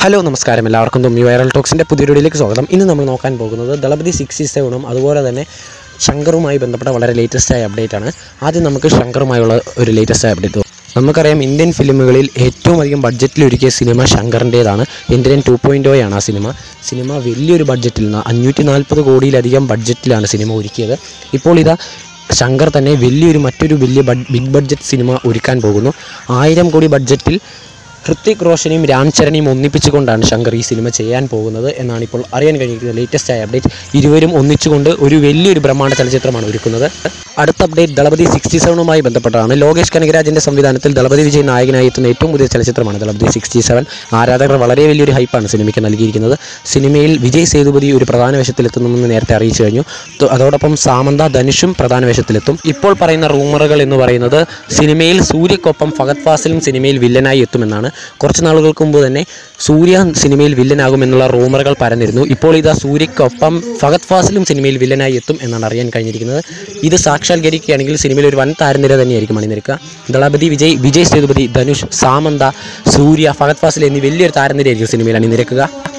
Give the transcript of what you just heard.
hello നമസ്കാരം എല്ലാവർക്കും തുമ്മി വൈറൽ ടോക്സിൻ്റെ പുതിയ വീഡിയോയിലേക്ക് സ്വാഗതം ഇന്ന് നമ്മൾ നോക്കാൻ പോകുന്നത് ദളപതി സിക്സ്റ്റി സെവനും അതുപോലെ തന്നെ ശങ്കറുമായി ബന്ധപ്പെട്ട വളരെ ലേറ്റസ്റ്റ് ആയ അപ്ഡേറ്റ് ആണ് ആദ്യം നമുക്ക് ശങ്കറുമായുള്ള ഒരു ലേറ്റസ്റ്റ് ആയ അപ്ഡേറ്റ് നമുക്കറിയാം ഇന്ത്യൻ ഫിലിമുകളിൽ ഏറ്റവും അധികം ബഡ്ജറ്റിൽ ഒരുക്കിയ സിനിമ ശങ്കറിൻ്റേതാണ് ഇന്ത്യൻ ടു പോയിൻ്റ് ആണ് ആ സിനിമ സിനിമ വലിയൊരു ബഡ്ജറ്റിൽ നിന്ന് അഞ്ഞൂറ്റി നാൽപ്പത് കോടിയിലധികം ബഡ്ജറ്റിലാണ് സിനിമ ഒരുക്കിയത് ഇപ്പോൾ ഇതാ ശങ്കർ തന്നെ വലിയൊരു മറ്റൊരു വലിയ ബഡ് ബിഗ് ബഡ്ജറ്റ് സിനിമ ഒരുക്കാൻ പോകുന്നു ആയിരം കോടി ബഡ്ജറ്റിൽ ഹൃത്തിക് റോഷനെയും രാം ചരണിയും ഒന്നിപ്പിച്ചുകൊണ്ടാണ് ശങ്കർ ഈ സിനിമ ചെയ്യാൻ പോകുന്നത് എന്നാണ് ഇപ്പോൾ അറിയാൻ കഴിയുന്നത് ലേറ്റസ്റ്റ് ആയ അപ്ഡേറ്റ് ഇരുവരും ഒന്നിച്ചുകൊണ്ട് ഒരു വലിയൊരു ബ്രഹ്മാണ്ഡ ചലച്ചിത്രമാണ് ഒരുക്കുന്നത് അടുത്ത അപ്ഡേറ്റ് ദളപതി സിക്സ്റ്റി സെവനുമായി ബന്ധപ്പെട്ടതാണ് ലോകേഷ് കനകരാജിൻ്റെ സംവിധാനത്തിൽ ദളപതി വിജയ് നായകനായി എത്തുന്ന ഏറ്റവും പുതിയ ചലച്ചിത്രമാണ് ദളപതി സിക്സ്റ്റി സെവൻ ആരാധകർ വളരെ വലിയൊരു ഹൈപ്പാണ് സിനിമയ്ക്ക് നൽകിയിരിക്കുന്നത് സിനിമയിൽ വിജയ് സേതുപതി ഒരു പ്രധാന വേഷത്തിലെത്തുന്നുവെന്ന് നേരത്തെ അറിയിച്ചു കഴിഞ്ഞു തൊ- അതോടൊപ്പം സാമന്ത ധനുഷും പ്രധാന വേഷത്തിലെത്തും ഇപ്പോൾ പറയുന്ന റൂമറുകൾ എന്ന് പറയുന്നത് സിനിമയിൽ സൂര്യക്കൊപ്പം ഫഹദ് ഫാസിലും സിനിമയിൽ വില്ലനായി എത്തുമെന്നാണ് കുറച്ച് നാളുകൾക്ക് മുമ്പ് തന്നെ സൂര്യ സിനിമയിൽ വില്ലനാകുമെന്നുള്ള റൂമറുകൾ പരന്നിരുന്നു ഇപ്പോൾ ഇതാ സൂര്യക്കൊപ്പം ഫഹദ് ഫാസിലും സിനിമയിൽ വില്ലനായി എത്തും എന്നാണ് അറിയാൻ കഴിഞ്ഞിരിക്കുന്നത് ഇത് സാക്ഷാത്കരിക്കുകയാണെങ്കിൽ സിനിമയിൽ ഒരു വൻ താരനിര തന്നെയായിരിക്കും അണിനിരക്കുക ദളപതി വിജയ് വിജയ് സേതുപതി ധനുഷ് സാമന്ത സൂര്യ ഫഹദ് ഫാസിൽ എന്നീ വലിയൊരു താരനിരയായിരിക്കും സിനിമയിൽ അണിനിരക്കുക